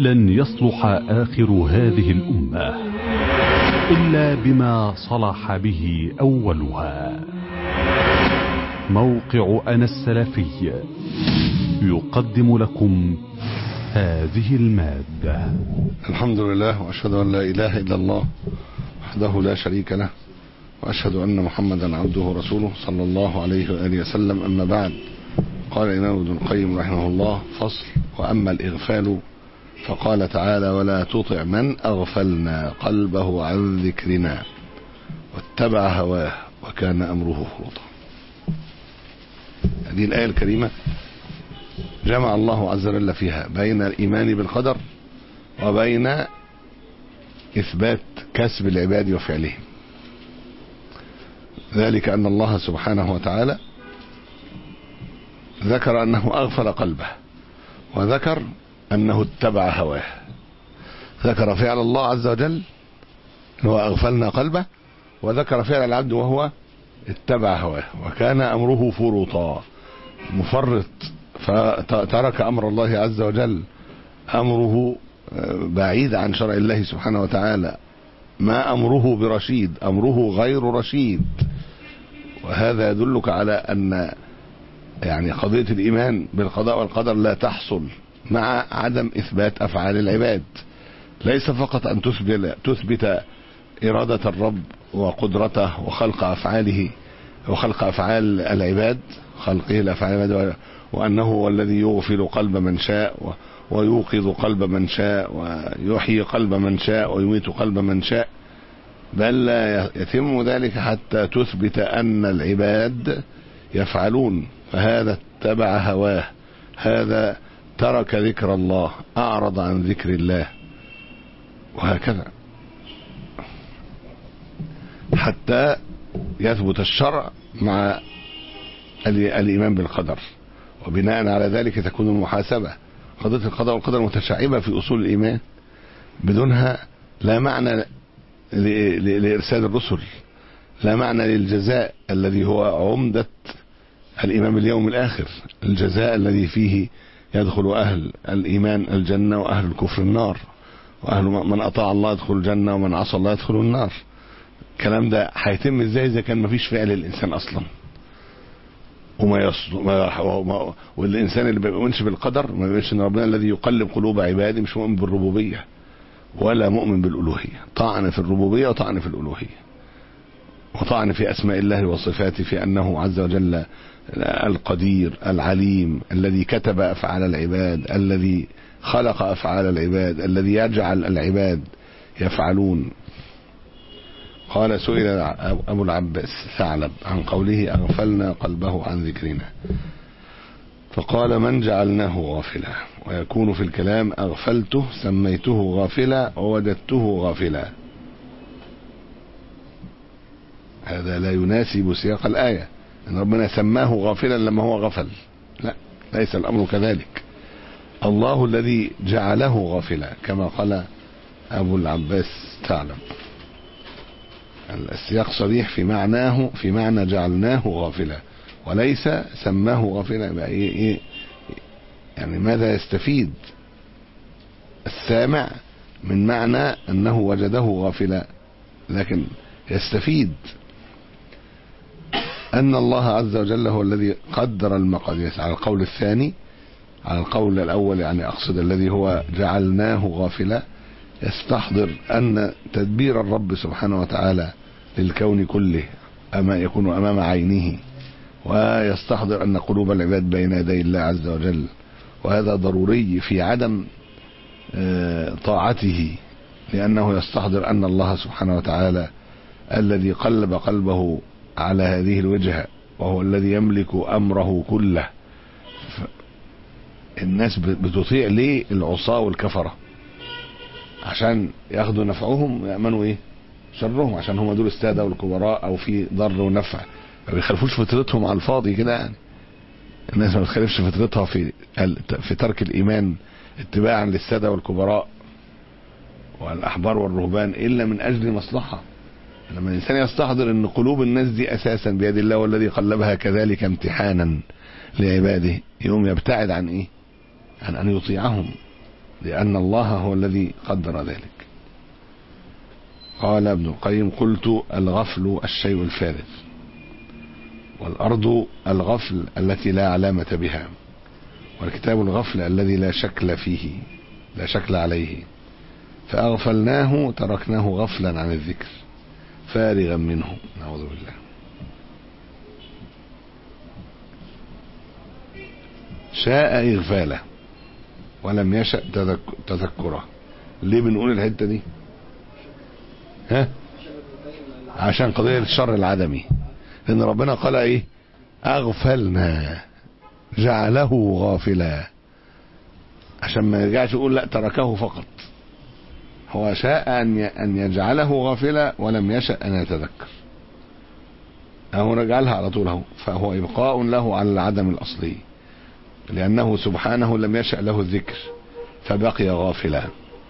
لن يصلح آخر هذه الأمة إلا بما صلح به أولها موقع أنا السلفي يقدم لكم هذه المادة الحمد لله وأشهد أن لا إله إلا الله وحده لا شريك له وأشهد أن محمدا عبده ورسوله صلى الله عليه وآله وسلم أما بعد قال الإمام ابن القيم رحمه الله فصل وأما الإغفال فقال تعالى ولا تطع من أغفلنا قلبه عن ذكرنا واتبع هواه وكان أمره فرطا هذه الآية الكريمة جمع الله عز وجل فيها بين الإيمان بالقدر وبين إثبات كسب العباد وفعلهم ذلك أن الله سبحانه وتعالى ذكر أنه أغفل قلبه وذكر أنه اتبع هواه ذكر فعل الله عز وجل هو أغفلنا قلبه وذكر فعل العبد وهو اتبع هواه وكان أمره فرطا مفرط فترك أمر الله عز وجل أمره بعيد عن شرع الله سبحانه وتعالى ما أمره برشيد أمره غير رشيد وهذا يدلك على أن يعني قضية الإيمان بالقضاء والقدر لا تحصل مع عدم إثبات أفعال العباد ليس فقط أن تثبت, تثبت إرادة الرب وقدرته وخلق أفعاله وخلق أفعال العباد خلقه الأفعال العباد وأنه هو الذي يغفل قلب من شاء ويوقظ قلب من شاء ويحيي قلب من شاء ويميت قلب من شاء بل لا يتم ذلك حتى تثبت أن العباد يفعلون فهذا اتبع هواه هذا ترك ذكر الله أعرض عن ذكر الله وهكذا حتى يثبت الشرع مع الإيمان بالقدر وبناء على ذلك تكون المحاسبة قضية القضاء والقدر متشعبة في أصول الإيمان بدونها لا معنى لإرسال الرسل لا معنى للجزاء الذي هو عمدة الإيمان باليوم الآخر الجزاء الذي فيه يدخل أهل الإيمان الجنة وأهل الكفر النار وأهل من أطاع الله يدخل الجنة ومن عصى الله يدخل النار الكلام ده هيتم ازاي اذا كان مفيش فعل للإنسان أصلا وما يص... وما... والإنسان اللي ما بيؤمنش بالقدر ما بيؤمنش ان ربنا الذي يقلب قلوب عباده مش مؤمن بالربوبية ولا مؤمن بالألوهية طعن في الربوبية وطعن في الألوهية وطعن في أسماء الله وصفاته في أنه عز وجل القدير العليم الذي كتب أفعال العباد الذي خلق أفعال العباد الذي يجعل العباد يفعلون قال سئل أبو العباس ثعلب عن قوله أغفلنا قلبه عن ذكرنا فقال من جعلناه غافلا ويكون في الكلام أغفلته سميته غافلا ووجدته غافلا هذا لا يناسب سياق الآية ان ربنا سماه غافلا لما هو غفل لا ليس الامر كذلك الله الذي جعله غافلا كما قال ابو العباس ثعلب السياق صريح في معناه في معنى جعلناه غافلا وليس سماه غافلا يبقى ايه ايه يعني ماذا يستفيد السامع من معنى انه وجده غافلا لكن يستفيد أن الله عز وجل هو الذي قدر المقادير على القول الثاني على القول الأول يعني أقصد الذي هو جعلناه غافلا يستحضر أن تدبير الرب سبحانه وتعالى للكون كله أما يكون أمام عينه ويستحضر أن قلوب العباد بين يدي الله عز وجل وهذا ضروري في عدم طاعته لأنه يستحضر أن الله سبحانه وتعالى الذي قلب قلبه على هذه الوجهة وهو الذي يملك أمره كله الناس بتطيع ليه العصاة والكفرة عشان ياخدوا نفعهم ويأمنوا ايه شرهم عشان هم دول السادة والكبراء او في ضر ونفع ما بيخالفوش فطرتهم على الفاضي كده يعني الناس ما بتخالفش فطرتها في في ترك الايمان اتباعا للسادة والكبراء والاحبار والرهبان الا من اجل مصلحة لما الانسان يستحضر ان قلوب الناس دي اساسا بيد الله والذي قلبها كذلك امتحانا لعباده يوم يبتعد عن ايه عن ان يطيعهم لأن الله هو الذي قدر ذلك قال ابن القيم قلت الغفل الشيء الفارغ والأرض الغفل التي لا علامة بها والكتاب الغفل الذي لا شكل فيه لا شكل عليه فأغفلناه تركناه غفلا عن الذكر فارغا منه نعوذ بالله شاء إغفاله ولم يشأ تذك... تذكره ليه بنقول الحتة دي ها عشان قضية الشر العدمي لأن ربنا قال إيه أغفلنا جعله غافلا عشان ما يرجعش يقول لا تركه فقط هو شاء أن أن يجعله غافلا ولم يشأ أن يتذكر أهو رجعلها على طول اهو فهو إبقاء له على العدم الأصلي لأنه سبحانه لم يشأ له الذكر فبقي غافلا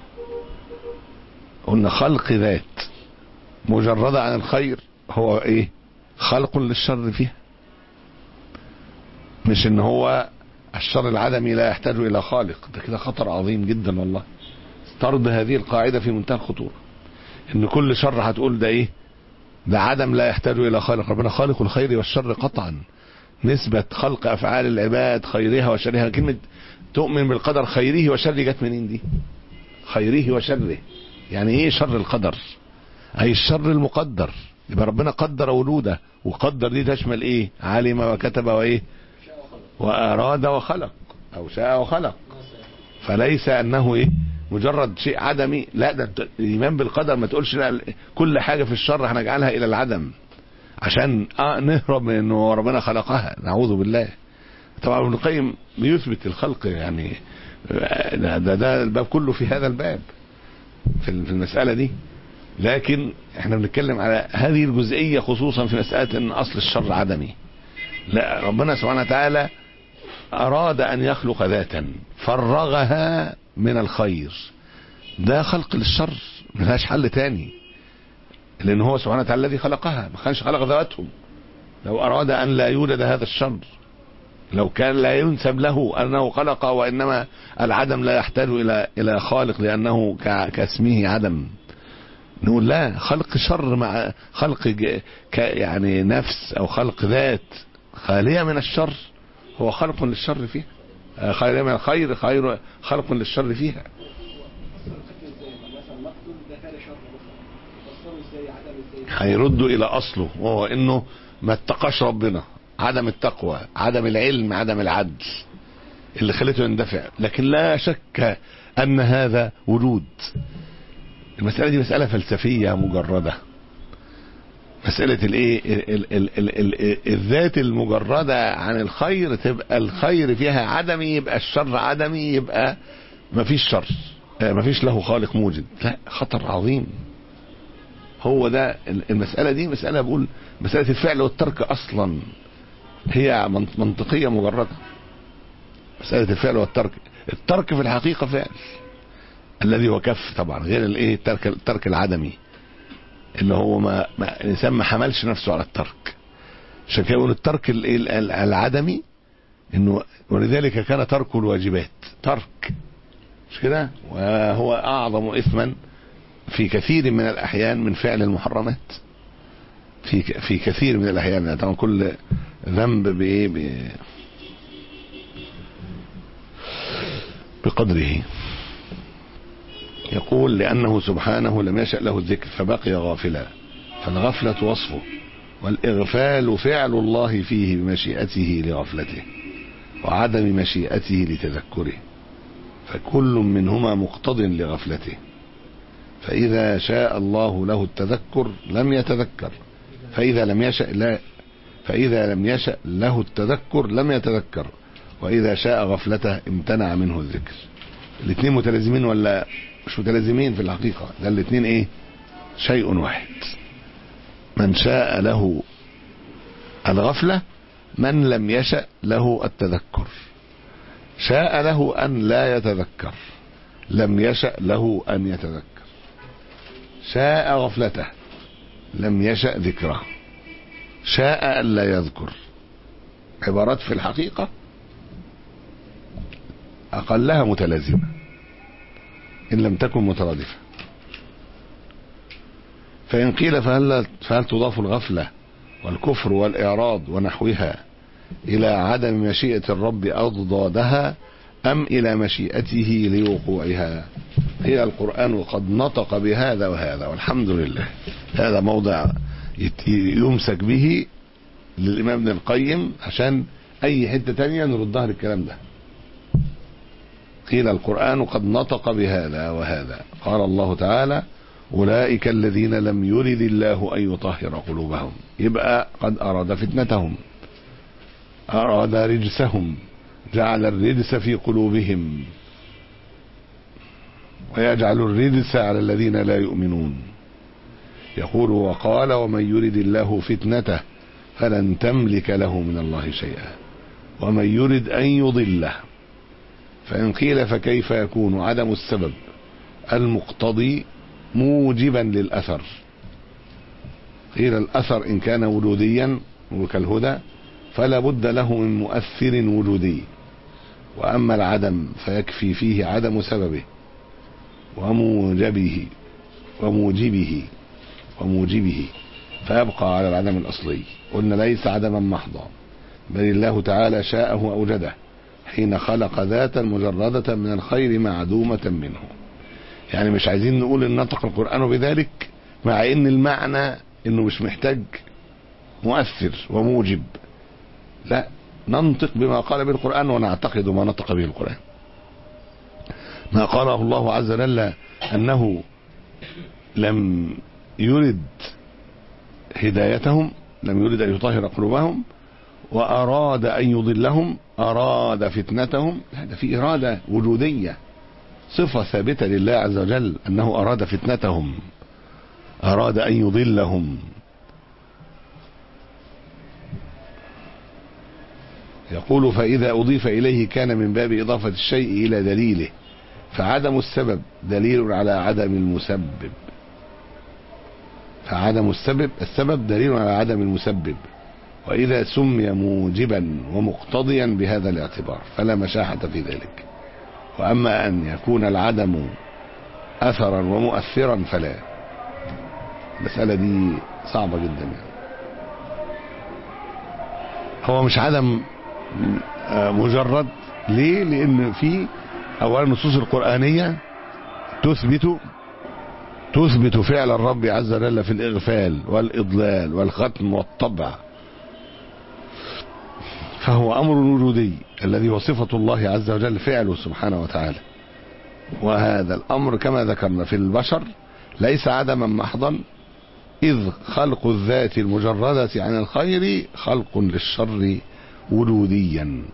قلنا خلق ذات مجردة عن الخير هو ايه خلق للشر فيها مش ان هو الشر العدمي لا يحتاج الى خالق ده كده خطر عظيم جدا والله طرد هذه القاعدة في منتهى الخطورة ان كل شر هتقول ده ايه ده عدم لا يحتاج الى خالق ربنا خالق الخير والشر قطعا نسبة خلق افعال العباد خيرها وشرها كلمة تؤمن بالقدر خيره وشره جت منين دي خيره وشره يعني ايه شر القدر اي الشر المقدر يبقى ربنا قدر وجوده وقدر دي تشمل ايه علم وكتب وايه واراد وخلق او شاء وخلق فليس انه ايه مجرد شيء عدمي لا ده الايمان بالقدر ما تقولش لا كل حاجه في الشر هنجعلها الى العدم عشان آه نهرب من انه ربنا خلقها نعوذ بالله طبعا ابن القيم بيثبت الخلق يعني ده, ده, ده الباب كله في هذا الباب في المسألة دي لكن احنا بنتكلم على هذه الجزئية خصوصا في مسألة ان اصل الشر عدمي لا ربنا سبحانه وتعالى اراد ان يخلق ذاتا فرغها من الخير ده خلق للشر ملهاش حل تاني لان هو سبحانه وتعالى الذي خلقها ما كانش خلق ذواتهم لو اراد ان لا يوجد هذا الشر لو كان لا ينسب له انه خلق وانما العدم لا يحتاج الى الى خالق لانه كاسمه عدم نقول لا خلق شر مع خلق ك يعني نفس او خلق ذات خاليه من الشر هو خلق للشر فيها خاليه من الخير خير خلق للشر فيها هيردوا الى اصله وهو انه ما اتقاش ربنا عدم التقوى عدم العلم عدم العدل اللي خلته يندفع لكن لا شك ان هذا وجود المسألة دي مسألة فلسفية مجردة مسألة الايه الذات المجردة عن الخير تبقى الخير فيها عدمي يبقى الشر عدمي يبقى مفيش شر مفيش له خالق موجد لا خطر عظيم هو ده المسألة دي مسألة بقول مسألة الفعل والترك أصلا هي منطقية مجردة مسألة الفعل والترك الترك في الحقيقة فعل الذي هو كف طبعا غير الايه الترك الترك العدمي اللي هو ما, ما الانسان ما حملش نفسه على الترك عشان كده يقول الترك العدمي انه ولذلك كان ترك الواجبات ترك مش كده وهو اعظم اثما في كثير من الاحيان من فعل المحرمات في في كثير من الاحيان طبعا كل ذنب بايه بقدره يقول لأنه سبحانه لم يشأ له الذكر فبقي غافلا فالغفلة وصفه والإغفال فعل الله فيه بمشيئته لغفلته وعدم مشيئته لتذكره فكل منهما مقتض لغفلته فإذا شاء الله له التذكر لم يتذكر فإذا لم يشأ لا فإذا لم يشأ له التذكر لم يتذكر وإذا شاء غفلته امتنع منه الذكر الاثنين متلازمين ولا مش متلازمين في الحقيقة ده الاثنين ايه شيء واحد من شاء له الغفلة من لم يشأ له التذكر شاء له أن لا يتذكر لم يشأ له أن يتذكر شاء غفلته لم يشأ ذكره شاء أن لا يذكر عبارات في الحقيقة أقلها متلازمة إن لم تكن مترادفة فإن قيل فهل, فهل تضاف الغفلة والكفر والإعراض ونحوها إلى عدم مشيئة الرب أضدادها أم إلى مشيئته لوقوعها هي القرآن قد نطق بهذا وهذا والحمد لله هذا موضع يمسك به للإمام ابن القيم عشان أي حتة تانية نردها للكلام ده قيل القرآن قد نطق بهذا وهذا قال الله تعالى أولئك الذين لم يرد الله أن يطهر قلوبهم يبقى قد أراد فتنتهم أراد رجسهم جعل الرجس في قلوبهم ويجعل الرجس على الذين لا يؤمنون يقول وقال ومن يرد الله فتنته فلن تملك له من الله شيئا ومن يرد أن يضله فإن قيل فكيف يكون عدم السبب المقتضي موجبا للأثر قيل الأثر إن كان وجوديا وكالهدى فلا بد له من مؤثر وجودي وأما العدم فيكفي فيه عدم سببه وموجبه وموجبه وموجبه فيبقى على العدم الأصلي قلنا ليس عدما محضا بل الله تعالى شاءه أوجده حين خلق ذاتا مجردة من الخير معدومة منه يعني مش عايزين نقول ان نطق القرآن بذلك مع ان المعنى انه مش محتاج مؤثر وموجب لا ننطق بما قال به القرآن ونعتقد ما نطق به القرآن ما قاله الله عز وجل أنه لم يرد هدايتهم لم يرد أن يطهر قلوبهم وأراد أن يضلهم أراد فتنتهم هذا في إرادة وجودية صفة ثابتة لله عز وجل أنه أراد فتنتهم أراد أن يضلهم يقول فإذا أضيف إليه كان من باب إضافة الشيء إلى دليله فعدم السبب دليل على عدم المسبب فعدم السبب السبب دليل على عدم المسبب وإذا سمي موجبا ومقتضيا بهذا الاعتبار فلا مشاحة في ذلك وأما أن يكون العدم أثرا ومؤثرا فلا المسألة دي صعبة جدا يعني. هو مش عدم مجرد ليه لأن في أولا النصوص القرآنية تثبت تثبت فعل الرب عز وجل في الإغفال والإضلال والختم والطبع فهو أمر وجودي الذي هو صفة الله عز وجل فعله سبحانه وتعالى وهذا الأمر كما ذكرنا في البشر ليس عدما محضا إذ خلق الذات المجردة عن الخير خلق للشر وجوديا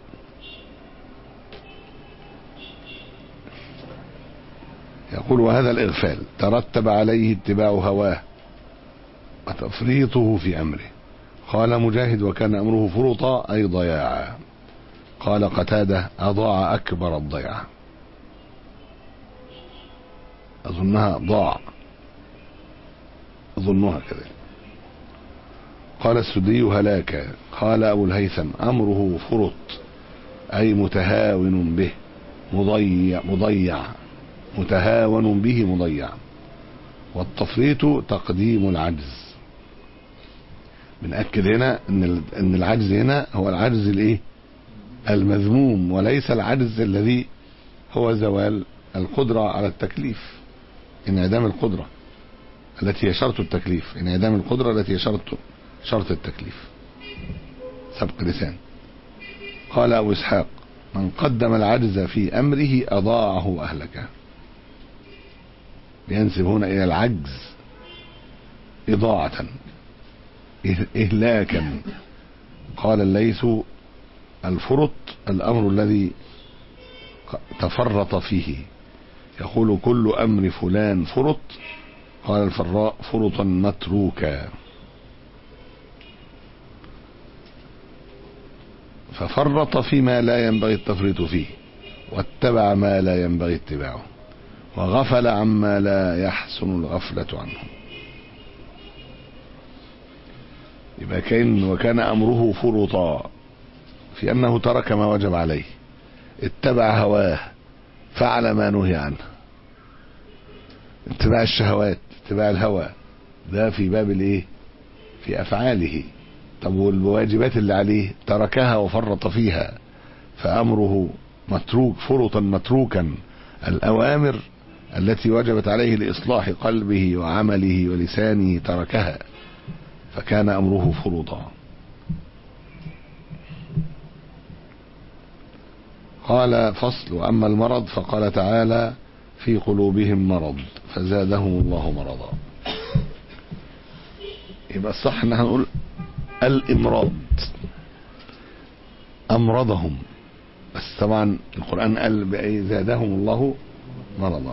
يقول وهذا الإغفال ترتب عليه اتباع هواه وتفريطه في أمره قال مجاهد وكان أمره فرطا أي ضياعا قال قتادة أضاع أكبر الضياع أظنها ضاع أظنها كذلك قال السدي هلاكا قال أبو الهيثم أمره فرط أي متهاون به مضيع مضيع متهاون به مضيع والتفريط تقديم العجز بنأكد هنا ان ان العجز هنا هو العجز الايه المذموم وليس العجز الذي هو زوال القدرة على التكليف انعدام القدرة التي هي شرط التكليف انعدام القدرة التي هي شرط شرط التكليف سبق لسان قال أبو إسحاق من قدم العجز في أمره أضاعه وأهلكه ينسب هنا إلى العجز إضاعة إهلاكا قال الليث الفرط الأمر الذي تفرط فيه يقول كل أمر فلان فرط قال الفراء فرطا متروكا ففرط فيما لا ينبغي التفريط فيه واتبع ما لا ينبغي اتباعه وغفل عما لا يحسن الغفلة عنه يبقى كان وكان أمره فرطا في أنه ترك ما وجب عليه اتبع هواه فعل ما نهي عنه اتباع الشهوات اتباع الهوى ده في باب الايه في افعاله طب والواجبات اللي عليه تركها وفرط فيها فامره متروك فرطا متروكا الاوامر التي وجبت عليه لاصلاح قلبه وعمله ولسانه تركها فكان امره فرطا قال فصل واما المرض فقال تعالى في قلوبهم مرض فزادهم الله مرضا يبقى الصح ان احنا نقول الامراض امرضهم بس طبعا القران قال باي زادهم الله مرضا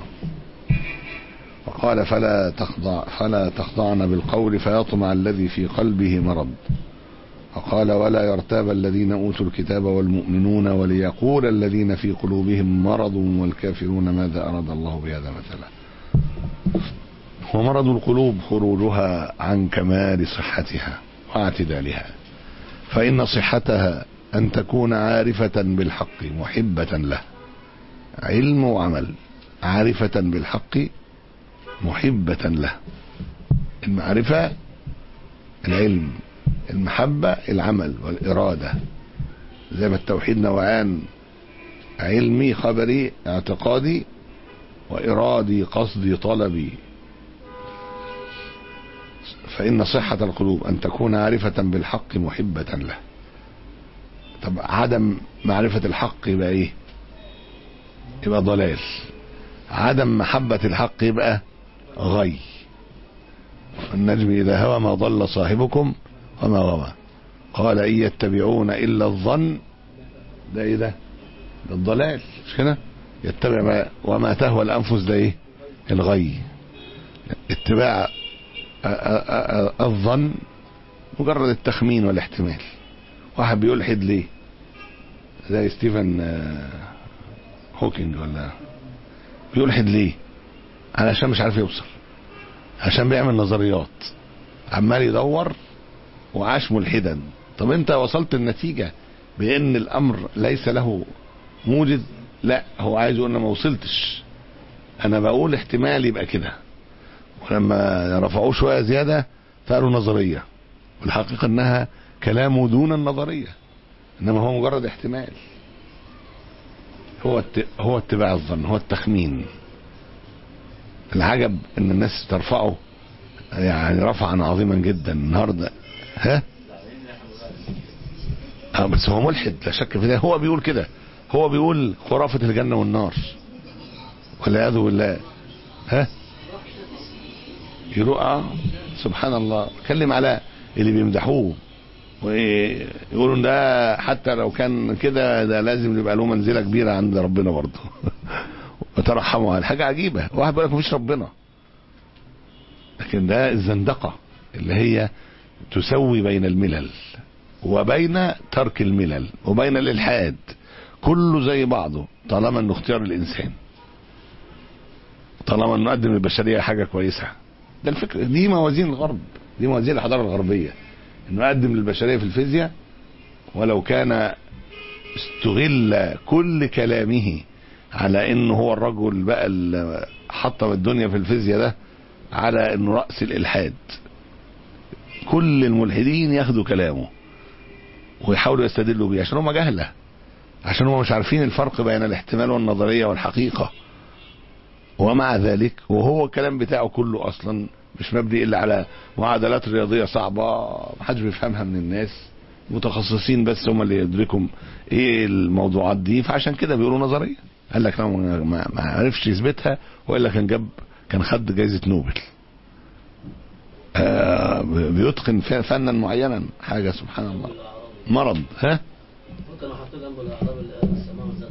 وقال فلا تخضع فلا تخضعن بالقول فيطمع الذي في قلبه مرض وقال ولا يرتاب الذين اوتوا الكتاب والمؤمنون وليقول الذين في قلوبهم مرض والكافرون ماذا اراد الله بهذا مثلا ومرض القلوب خروجها عن كمال صحتها واعتدالها فإن صحتها أن تكون عارفة بالحق محبة له علم وعمل عارفة بالحق محبة له المعرفة العلم المحبة العمل والإرادة زي ما التوحيد نوعان علمي خبري اعتقادي وإرادي قصدي طلبي فإن صحة القلوب أن تكون عارفة بالحق محبة له طب عدم معرفة الحق يبقى إيه يبقى ضلال عدم محبة الحق يبقى غي النجم إذا هوى ما ضل صاحبكم وما غوى قال إن يتبعون إلا الظن ده إيه ده ده الضلال مش كده يتبع ما وما تهوى الأنفس ده إيه الغي اتباع الظن مجرد التخمين والاحتمال واحد بيلحد ليه زي ستيفن هوكينج ولا بيلحد ليه علشان مش عارف يوصل عشان بيعمل نظريات عمال يدور وعاش ملحدا طب انت وصلت النتيجة بان الامر ليس له موجد لا هو عايز يقول انا ما وصلتش انا بقول احتمال يبقى كده ولما رفعوه شويه زياده فقالوا نظريه والحقيقه انها كلامه دون النظريه انما هو مجرد احتمال هو هو اتباع الظن هو التخمين العجب ان الناس ترفعه يعني رفعا عظيما جدا النهارده ها اه بس هو ملحد لا شك في ده هو بيقول كده هو بيقول خرافه الجنه والنار والعياذ بالله ها يروح سبحان الله اتكلم على اللي بيمدحوه ويقولوا ده حتى لو كان كده ده لازم يبقى له منزله كبيره عند ربنا برضه وترحموا على حاجه عجيبه واحد بيقول لك مفيش ربنا لكن ده الزندقه اللي هي تسوي بين الملل وبين ترك الملل وبين الالحاد كله زي بعضه طالما انه اختيار الانسان طالما انه قدم للبشريه حاجه كويسه ده الفكر دي موازين الغرب دي موازين الحضاره الغربيه انه قدم للبشريه في الفيزياء ولو كان استغل كل كلامه على انه هو الرجل بقى اللي حطم الدنيا في الفيزياء ده على انه راس الالحاد كل الملحدين ياخدوا كلامه ويحاولوا يستدلوا بيه عشان هم جهله عشان هم مش عارفين الفرق بين الاحتمال والنظريه والحقيقه ومع ذلك وهو الكلام بتاعه كله اصلا مش مبني الا على معادلات رياضيه صعبه محدش بيفهمها من الناس متخصصين بس هم اللي يدركوا ايه الموضوعات دي فعشان كده بيقولوا نظريه قال لك لو ما, ما عرفش يثبتها والا كان جاب كان خد جائزه نوبل آه بيتقن فنا معينا حاجه سبحان الله مرض ها ممكن احط جنبه الاعراب اللي السماء ذات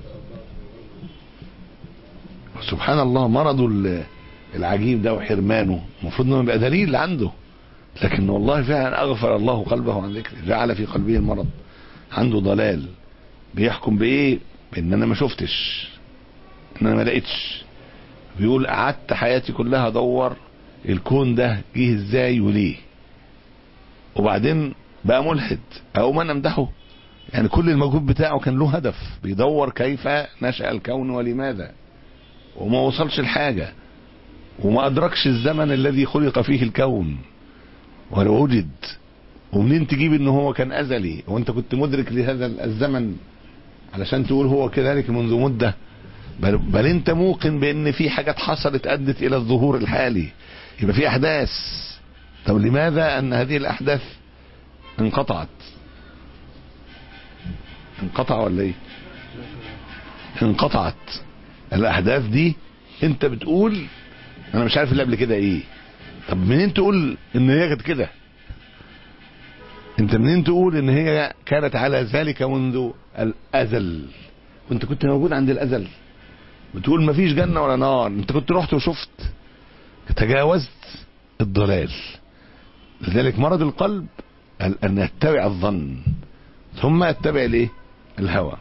سبحان الله مرضه العجيب ده وحرمانه المفروض انه يبقى دليل عنده لكن والله فعلا اغفر الله قلبه عن ذكره جعل في قلبه المرض عنده ضلال بيحكم بايه بان انا ما شفتش ان انا ما لقيتش بيقول قعدت حياتي كلها ادور الكون ده جه ازاي وليه وبعدين بقى ملحد او ما نمدحه يعني كل المجهود بتاعه كان له هدف بيدور كيف نشأ الكون ولماذا وما وصلش لحاجة وما ادركش الزمن الذي خلق فيه الكون ولا وجد ومنين تجيب ان هو كان ازلي وانت كنت مدرك لهذا الزمن علشان تقول هو كذلك منذ مدة بل, بل انت موقن بان في حاجات حصلت ادت الى الظهور الحالي يبقى في احداث طب لماذا ان هذه الاحداث انقطعت انقطع ولا ايه انقطعت الاحداث دي انت بتقول انا مش عارف اللي قبل كده ايه طب منين تقول ان هي كانت كده انت منين تقول ان هي كانت على ذلك منذ الازل وانت كنت موجود عند الازل بتقول مفيش جنه ولا نار انت كنت رحت وشفت تجاوزت الضلال لذلك مرض القلب ان يتبع الظن ثم يتبع الايه الهوى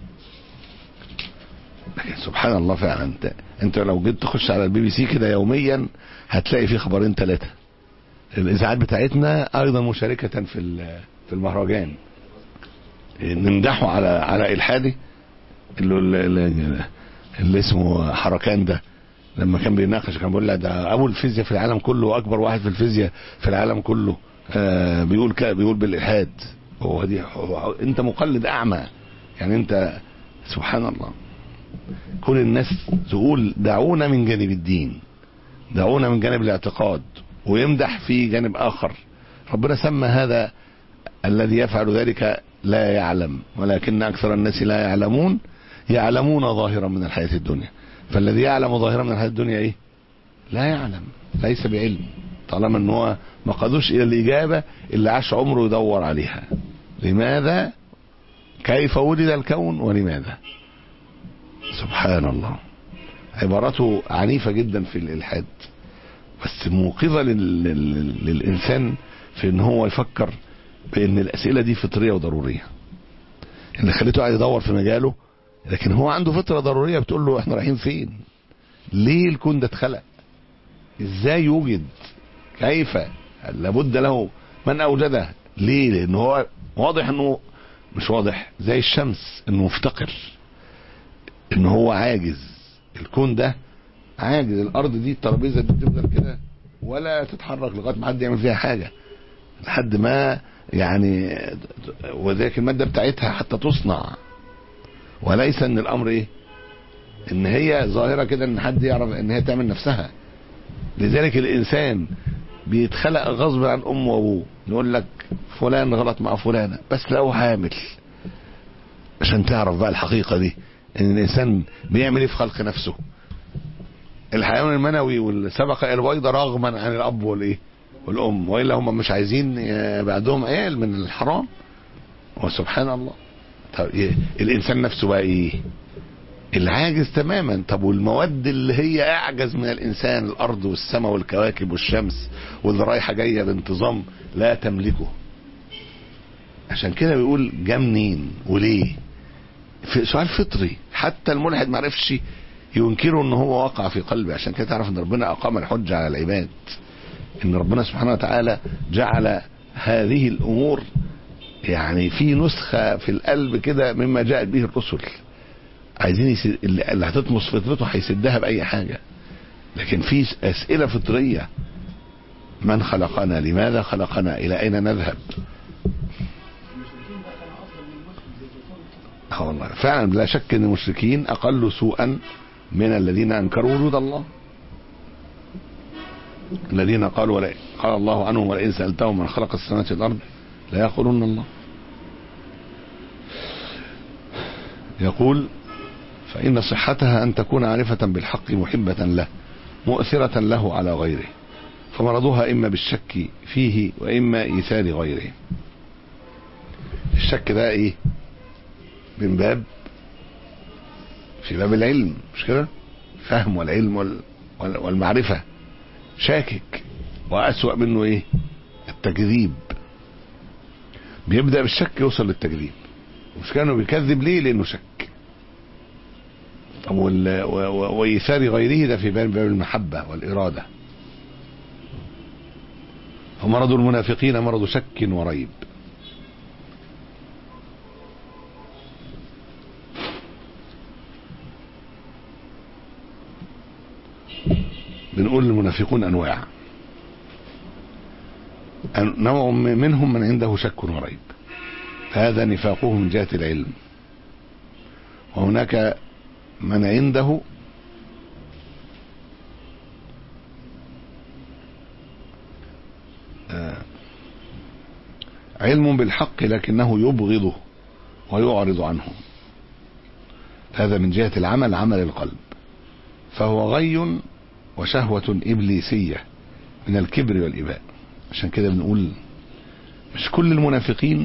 لكن سبحان الله فعلا انت انت لو جيت تخش على البي بي سي كده يوميا هتلاقي فيه خبرين ثلاثه الاذاعات بتاعتنا ايضا مشاركه في في المهرجان نمدحه على على الحادي اللي, اللي, اللي اسمه حركان ده لما كان بيناقش كان بيقول لك ده ابو الفيزياء في العالم كله واكبر واحد في الفيزياء في العالم كله آه بيقول كده بيقول بالالحاد هو دي هو انت مقلد اعمى يعني انت سبحان الله كل الناس تقول دعونا من جانب الدين دعونا من جانب الاعتقاد ويمدح في جانب اخر ربنا سمى هذا الذي يفعل ذلك لا يعلم ولكن اكثر الناس لا يعلمون يعلمون ظاهرا من الحياه الدنيا فالذي يعلم ظاهرا من الحياه الدنيا ايه لا يعلم ليس بعلم طالما ان هو ما قادوش الى الاجابه اللي عاش عمره يدور عليها لماذا كيف وجد الكون ولماذا سبحان الله عبارته عنيفة جدا في الإلحاد بس موقظة لل... لل... للإنسان في إن هو يفكر بإن الأسئلة دي فطرية وضرورية اللي خليته قاعد يدور في مجاله لكن هو عنده فطرة ضرورية بتقول له احنا رايحين فين ليه الكون ده اتخلق ازاي يوجد كيف لابد له من اوجده ليه لان هو واضح انه مش واضح زي الشمس انه مفتقر ان هو عاجز الكون ده عاجز الارض دي الترابيزه دي بتفضل كده ولا تتحرك لغايه ما حد يعمل فيها حاجه لحد ما يعني وذلك الماده بتاعتها حتى تصنع وليس ان الامر ايه ان هي ظاهره كده ان حد يعرف ان هي تعمل نفسها لذلك الانسان بيتخلق غصب عن امه وابوه يقول لك فلان غلط مع فلانه بس لو حامل عشان تعرف بقى الحقيقه دي ان الانسان بيعمل ايه في خلق نفسه الحيوان المنوي والسبق البيضة رغما عن الاب والايه والام والا هم مش عايزين بعدهم عيال من الحرام وسبحان الله طب إيه؟ الانسان نفسه بقى ايه العاجز تماما طب والمواد اللي هي اعجز من الانسان الارض والسماء والكواكب والشمس واللي رايحه جايه بانتظام لا تملكه عشان كده بيقول جه منين وليه في سؤال فطري حتى الملحد ما عرفش ينكره ان هو وقع في قلبه عشان كده تعرف ان ربنا اقام الحجه على العباد ان ربنا سبحانه وتعالى جعل هذه الامور يعني في نسخه في القلب كده مما جاءت به الرسل عايزين يسد... اللي هتطمس فطرته هيسدها باي حاجه لكن في اسئله فطريه من خلقنا لماذا خلقنا الى اين نذهب اه والله فعلا لا شك ان المشركين اقل سوءا من الذين انكروا وجود الله الذين قالوا ولا قال الله عنهم ولئن سالتهم من خلق السماوات والارض لا يقولون الله يقول فإن صحتها أن تكون عارفة بالحق محبة له مؤثرة له على غيره فمرضها إما بالشك فيه وإما إيثار غيره الشك ده إيه من باب في باب العلم مش كده فهم والعلم وال والمعرفة شاكك وأسوأ منه إيه التكذيب بيبدأ بالشك يوصل للتكذيب مش كانوا بيكذب ليه لأنه شك طب وإيثار غيره ده في باب المحبة والإرادة فمرض المنافقين مرض شك وريب بنقول المنافقون انواع نوع منهم من عنده شك وريب فهذا نفاقه من جهة العلم وهناك من عنده علم بالحق لكنه يبغضه ويعرض عنه هذا من جهة العمل عمل القلب فهو غي وشهوة إبليسية من الكبر والإباء عشان كده بنقول مش كل المنافقين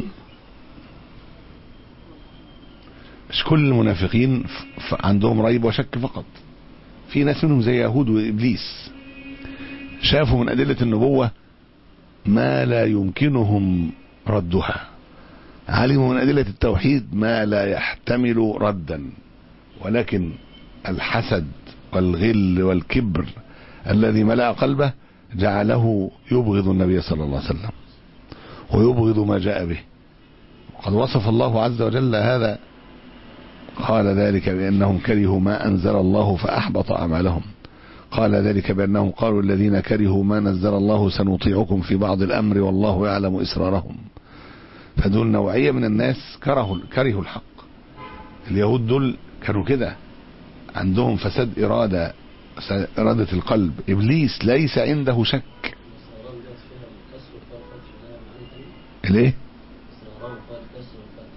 مش كل المنافقين عندهم ريب وشك فقط في ناس منهم زي يهود وإبليس شافوا من أدلة النبوة ما لا يمكنهم ردها علموا من أدلة التوحيد ما لا يحتمل ردا ولكن الحسد والغل والكبر الذي ملأ قلبه جعله يبغض النبي صلى الله عليه وسلم ويبغض ما جاء به وقد وصف الله عز وجل هذا قال ذلك بأنهم كرهوا ما أنزل الله فأحبط أعمالهم قال ذلك بأنهم قالوا الذين كرهوا ما نزل الله سنطيعكم في بعض الأمر والله يعلم إسرارهم فدول نوعية من الناس كرهوا كرهوا الحق اليهود دول كانوا كده عندهم فساد إرادة إرادة القلب إبليس ليس عنده شك استغرام جت فيها الكسر والفتح ده معنى تاني ليه استغرام فيها الكسر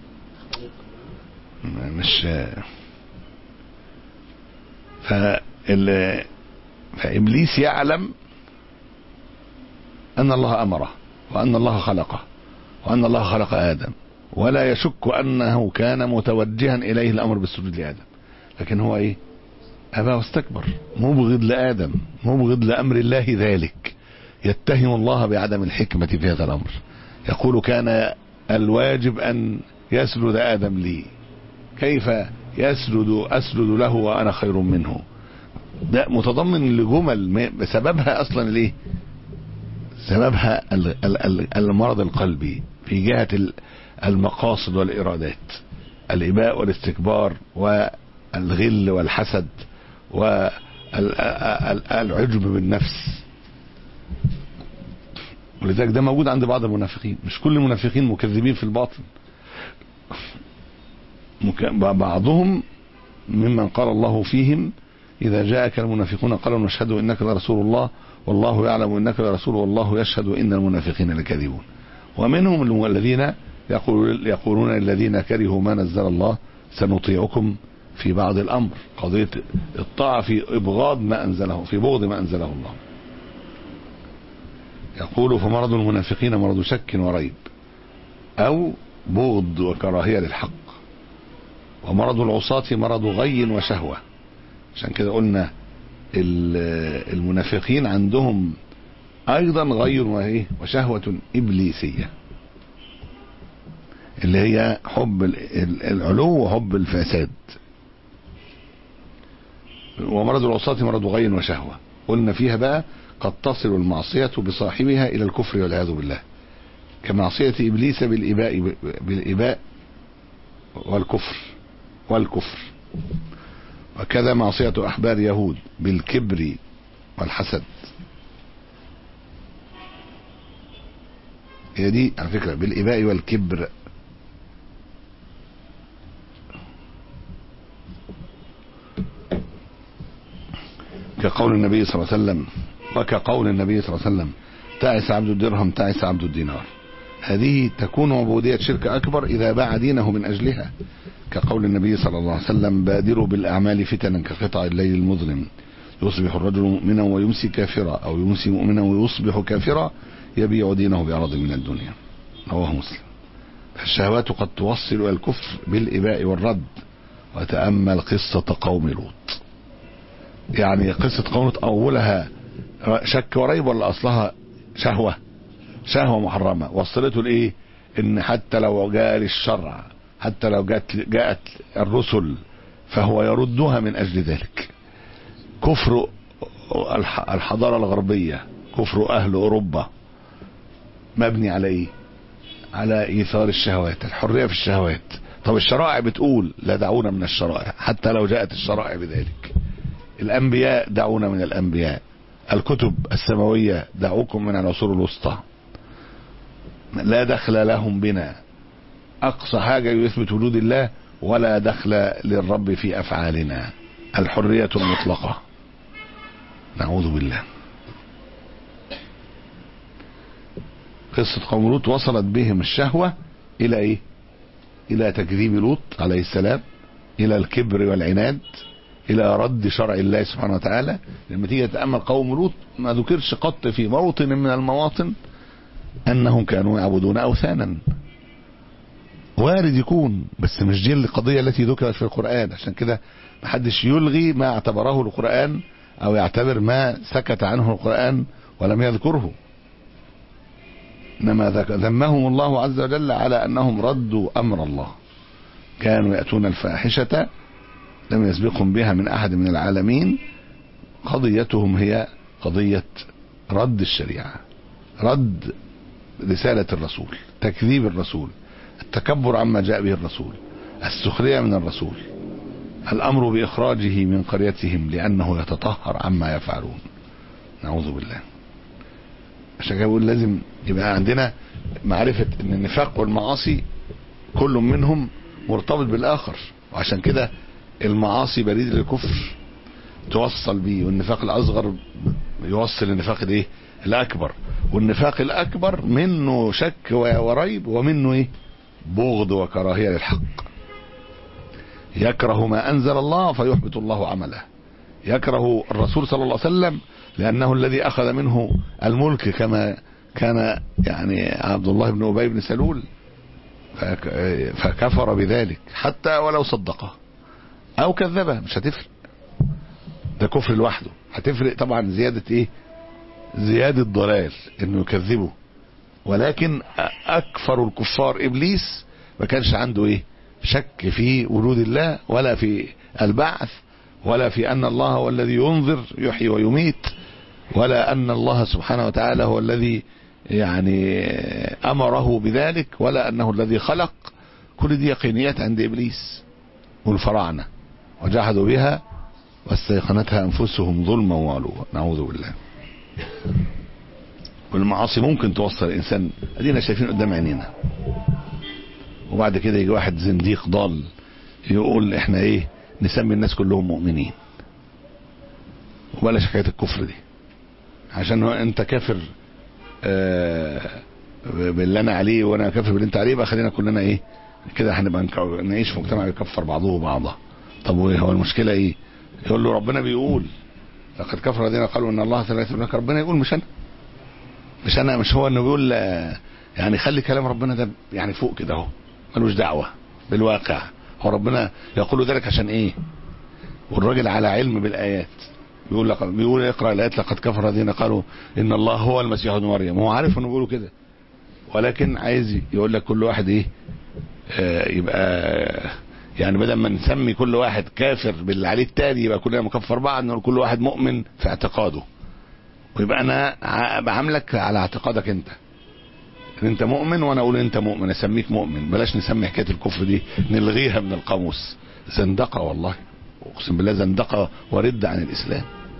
والفتح مش فال فإبليس يعلم أن الله أمره وأن الله خلقه وأن الله خلق آدم ولا يشك أنه كان متوجها إليه الأمر بالسجود لآدم لكن هو إيه أبى واستكبر مبغض لآدم مبغض لأمر الله ذلك يتهم الله بعدم الحكمة في هذا الأمر يقول كان الواجب أن يسجد آدم لي كيف يسجد أسجد له وأنا خير منه ده متضمن لجمل بسببها أصلا ليه سببها ال- ال- ال- المرض القلبي في جهة ال- المقاصد والإرادات الإباء والاستكبار والغل والحسد والعجب بالنفس ولذلك ده موجود عند بعض المنافقين مش كل المنافقين مكذبين في الباطن مك- بعضهم ممن قال الله فيهم إذا جاءك المنافقون قالوا نشهد إنك لرسول الله والله يعلم إنك لرسول والله يشهد إن المنافقين لكاذبون ومنهم الذين يقول يقولون الذين كرهوا ما نزل الله سنطيعكم في بعض الأمر قضية الطاعة في إبغاض ما أنزله في بغض ما أنزله الله يقول فمرض المنافقين مرض شك وريب أو بغض وكراهية للحق ومرض العصاة مرض غي وشهوة عشان كده قلنا ال- المنافقين عندهم ايضا غي وايه وشهوة ابليسية اللي هي حب ال- ال- العلو وحب الفساد ومرض العصاة مرض غي وشهوة قلنا فيها بقى قد تصل المعصية بصاحبها الى الكفر والعياذ بالله كمعصية ابليس بالاباء بالاباء والكفر والكفر وكذا معصية أحبار يهود بالكبر والحسد هي دي على فكرة بالإباء والكبر كقول النبي صلى الله عليه وسلم وكقول النبي صلى الله عليه وسلم تعس عبد الدرهم تعس عبد الدينار هذه تكون عبودية شرك أكبر إذا باع دينه من أجلها كقول النبي صلى الله عليه وسلم بادروا بالأعمال فتنا كقطع الليل المظلم يصبح الرجل مؤمنا ويمسي كافرا أو يمسي مؤمنا ويصبح كافرا يبيع دينه بعرض من الدنيا رواه مسلم فالشهوات قد توصل إلى الكفر بالإباء والرد وتأمل قصة قوم لوط يعني قصة قوم لوط أولها شك وريب ولا أصلها شهوة شهوة محرمة وصلته لإيه إن حتى لو جاء للشرع حتى لو جاءت جاءت الرسل فهو يردها من أجل ذلك كفر الح- الحضارة الغربية كفر أهل أوروبا مبني على إيه على إيثار الشهوات الحرية في الشهوات طب الشرائع بتقول لا دعونا من الشرائع حتى لو جاءت الشرائع بذلك الأنبياء دعونا من الأنبياء الكتب السماوية دعوكم من العصور الوسطى لا دخل لهم بنا أقصى حاجة يثبت وجود الله ولا دخل للرب في أفعالنا الحرية المطلقة نعوذ بالله قصة قوم لوط وصلت بهم الشهوة إلى إيه؟ إلى تكذيب لوط عليه السلام إلى الكبر والعناد إلى رد شرع الله سبحانه وتعالى لما تيجي تتأمل قوم لوط ما ذكرش قط في موطن من المواطن أنهم كانوا يعبدون أوثانا وارد يكون بس مش دي القضية التي ذكرت في القرآن عشان كده محدش يلغي ما اعتبره القرآن أو يعتبر ما سكت عنه القرآن ولم يذكره إنما ذك- ذمهم الله عز وجل على أنهم ردوا أمر الله كانوا يأتون الفاحشة لم يسبقهم بها من أحد من العالمين قضيتهم هي قضية رد الشريعة رد رسالة الرسول تكذيب الرسول التكبر عما جاء به الرسول السخرية من الرسول الأمر بإخراجه من قريتهم لأنه يتطهر عما يفعلون نعوذ بالله عشان كده بقول لازم يبقى عندنا معرفة ان النفاق والمعاصي كل منهم مرتبط بالآخر وعشان كده المعاصي بريد للكفر توصل بيه والنفاق الأصغر يوصل النفاق الايه الأكبر والنفاق الأكبر منه شك وريب ومنه ايه بغض وكراهية للحق يكره ما أنزل الله فيحبط الله عمله يكره الرسول صلى الله عليه وسلم لأنه الذي أخذ منه الملك كما كان يعني عبد الله بن أبي بن سلول فك- فكفر بذلك حتى ولو صدقه أو كذبه مش هتفرق ده كفر لوحده هتفرق طبعا زيادة ايه زيادة ضلال انه يكذبه ولكن اكفر الكفار ابليس ما كانش عنده ايه شك في وجود الله ولا في البعث ولا في ان الله هو الذي ينظر يحيي ويميت ولا ان الله سبحانه وتعالى هو الذي يعني امره بذلك ولا انه الذي خلق كل دي يقينيات عند ابليس والفراعنه وجحدوا بها واستيقنتها انفسهم ظلما وعلوا نعوذ بالله والمعاصي ممكن توصل الانسان ادينا شايفين قدام عينينا وبعد كده يجي واحد زنديق ضال يقول احنا ايه نسمي الناس كلهم مؤمنين وبلاش حكايه الكفر دي عشان هو انت كافر آه باللي انا عليه وانا كافر باللي انت عليه بقى خلينا كلنا ايه كده هنبقى نك- نعيش في مجتمع يكفر بعضه بعضا طب وايه هو المشكله ايه يقول له ربنا بيقول لقد كفر الذين قالوا ان الله ثلاثة ابنك ربنا يقول مش انا مش انا مش هو انه بيقول آه، يعني خلي كلام ربنا ده يعني فوق كده اهو ملوش دعوه بالواقع هو ربنا يقول ذلك عشان ايه والراجل على علم بالايات بيقول لق... بيقول اقرا الايات لقد كفر الذين قالوا ان الله هو المسيح ابن مريم هو عارف انه بيقولوا كده ولكن عايز يقول لك كل واحد ايه آه يبقى يعني بدل ما نسمي كل واحد كافر باللي عليه التاني يبقى كلنا مكفر بعض نقول كل واحد مؤمن في اعتقاده ويبقى انا ع- بعاملك على اعتقادك انت ان انت مؤمن وانا اقول انت مؤمن اسميك مؤمن بلاش نسمي حكايه الكفر دي نلغيها من القاموس زندقه والله اقسم بالله زندقه ورد عن الاسلام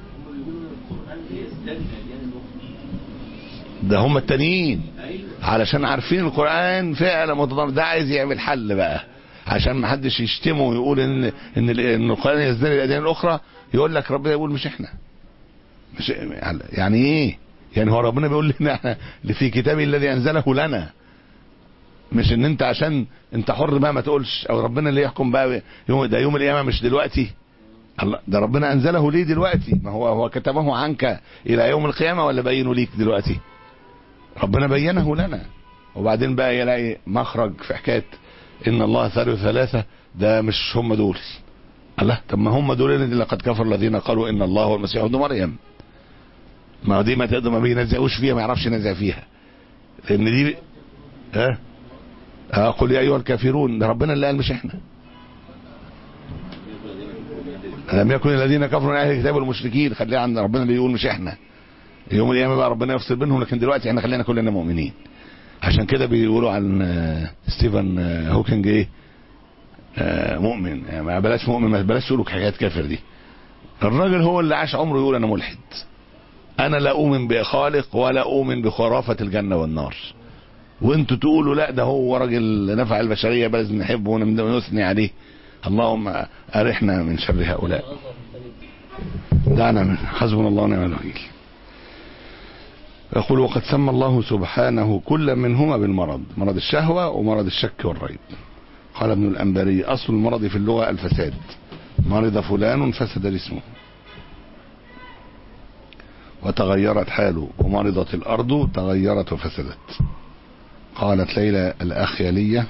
ده هم التانيين علشان عارفين القران فعلا متضامن ده عايز يعمل حل بقى عشان ما حدش يشتمه ويقول ان ان ال- ان القران يزدري الاديان الاخرى يقول لك ربنا يقول مش احنا مش يعني ايه يعني هو ربنا بيقول لنا احنا اللي في كتابه الذي انزله لنا مش ان انت عشان انت حر بقى ما تقولش او ربنا اللي يحكم بقى يوم ده يوم القيامه مش دلوقتي الله ده ربنا انزله ليه دلوقتي ما هو هو كتبه عنك الى يوم القيامه ولا بينه ليك دلوقتي ربنا بينه لنا وبعدين بقى يلاقي مخرج في حكايه ان الله ثالث ثلاثه ده مش هم دول الله طب ما هم دول اللي لقد كفر الذين قالوا ان الله هو المسيح ابن مريم ما هو دي ما تقدر ما بينزعوش فيها ما يعرفش ينزع فيها لان دي ها اه قل يا ايها الكافرون ده ربنا اللي قال مش احنا لم يكن الذين كفروا من اهل الكتاب والمشركين خليها عند ربنا اللي يقول مش احنا يوم القيامه بقى ربنا يفصل بينهم لكن دلوقتي احنا خلينا كلنا مؤمنين عشان كده بيقولوا عن آه، ستيفن آه، هوكينج ايه آه، مؤمن يعني ما بلاش مؤمن ما بلاش تقولوا حكايات كافر دي الراجل هو اللي عاش عمره يقول انا ملحد انا لا اؤمن بخالق ولا اؤمن بخرافه الجنه والنار وانتوا تقولوا لا ده هو راجل نفع البشريه بل لازم نحبه ونم- ونثني عليه اللهم ارحنا من شر هؤلاء أظهر من ثاني دعنا من حسبنا الله ونعم الوكيل يقول وقد سمى الله سبحانه كل منهما بالمرض مرض الشهوة ومرض الشك والريب قال ابن الأنباري أصل المرض في اللغة الفساد مرض فلان فسد جسمه وتغيرت حاله ومرضت الأرض تغيرت وفسدت قالت ليلى الأخيلية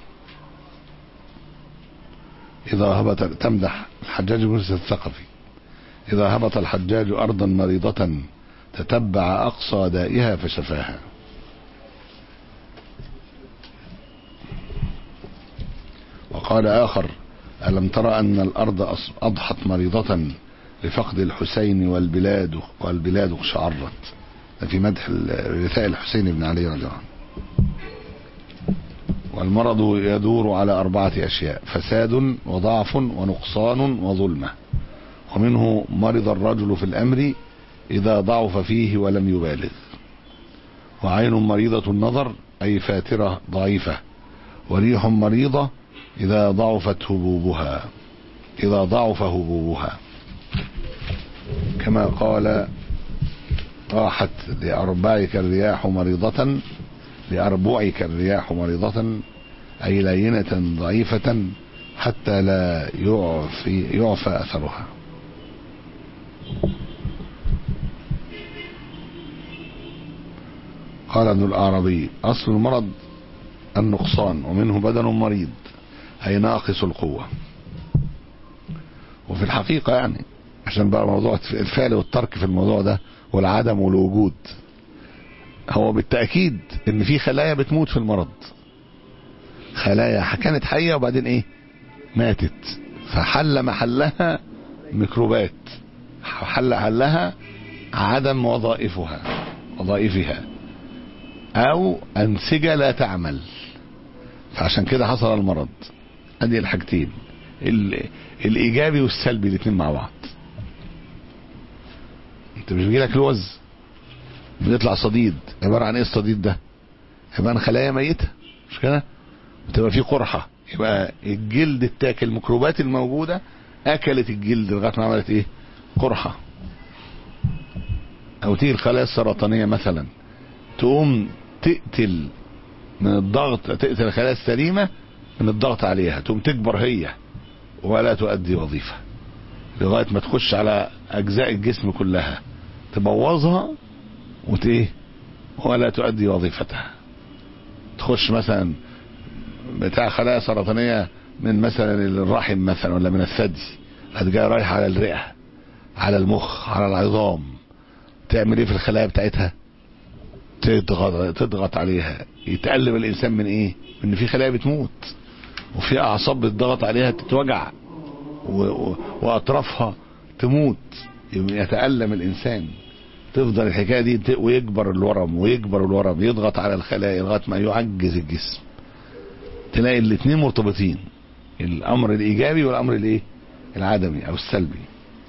إذا هبط تمدح الحجاج بن يوسف الثقفي إذا هبط الحجاج أرضا مريضة تتبع أقصى دائها فشفاها وقال آخر ألم ترى أن الأرض أص- أضحت مريضة لفقد الحسين والبلاد والبلاد شعرت ده في مدح ال- رثاء الحسين بن علي رضي الله عنه والمرض يدور على أربعة أشياء فساد وضعف ونقصان وظلمة ومنه مرض الرجل في الأمر إذا ضعف فيه ولم يبالغ وعين مريضة النظر أي فاترة ضعيفة وريح مريضة إذا ضعفت هبوبها إذا ضعف هبوبها كما قال راحت لأربعك الرياح مريضة لأربعك الرياح مريضة أي لينة ضعيفة حتى لا يعفي, يعفى أثرها قال ابن الأعرابي أصل المرض النقصان ومنه بدن مريض أي ناقص القوة وفي الحقيقة يعني عشان بقى موضوع الفعل والترك في الموضوع ده والعدم والوجود هو بالتأكيد ان في خلايا بتموت في المرض خلايا كانت حية وبعدين ايه ماتت فحل محلها ميكروبات حل حلها عدم وظائفها وظائفها او انسجة لا تعمل فعشان كده حصل المرض ادي الحاجتين ال- الايجابي والسلبي الاثنين مع بعض انت مش بيجيلك لوز بيطلع صديد عبارة عن ايه الصديد ده عبارة عن خلايا ميتة مش كده بتبقى فيه قرحة يبقى الجلد التاكل الميكروبات الموجودة اكلت الجلد لغاية ما عملت ايه قرحة او تيجي الخلايا السرطانية مثلا تقوم تقتل من الضغط تقتل الخلايا السليمة من الضغط عليها تقوم تكبر هي ولا تؤدي وظيفة لغاية ما تخش على أجزاء الجسم كلها تبوظها وت ايه ولا تؤدي وظيفتها تخش مثلا بتاع خلايا سرطانية من مثلا الرحم مثلا ولا من الثدي هتجي رايحة على الرئة على المخ على العظام تعمل ايه في الخلايا بتاعتها تضغط تضغط عليها يتقلب الانسان من ايه من ان في خلايا بتموت وفي اعصاب بتضغط عليها تتوجع و... و... واطرافها تموت يتألم الانسان تفضل الحكايه دي ت- ويكبر الورم ويكبر الورم يضغط على الخلايا لغايه ما يعجز الجسم تلاقي الاثنين مرتبطين الامر الايجابي والامر الايه العدمي او السلبي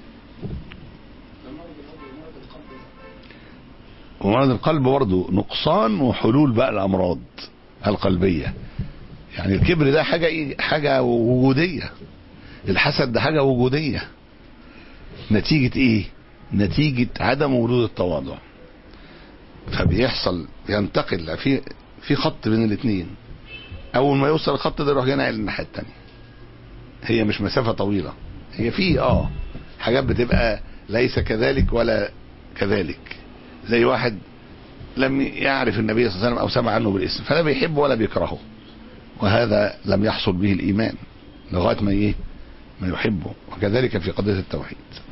ومرض القلب برضه نقصان وحلول بقى الامراض القلبيه يعني الكبر ده حاجه إيه؟ حاجه وجوديه الحسد ده حاجه وجوديه نتيجه ايه نتيجه عدم وجود التواضع فبيحصل ينتقل في في خط بين الاثنين اول ما يوصل الخط ده يروح جاي ناقل الناحيه الثانيه هي مش مسافه طويله هي في اه حاجات بتبقى ليس كذلك ولا كذلك زي واحد لم يعرف النبي صلى الله عليه وسلم او سمع عنه بالاسم فلا بيحبه ولا بيكرهه وهذا لم يحصل به الايمان لغايه ما ايه ما يحبه وكذلك في قضيه التوحيد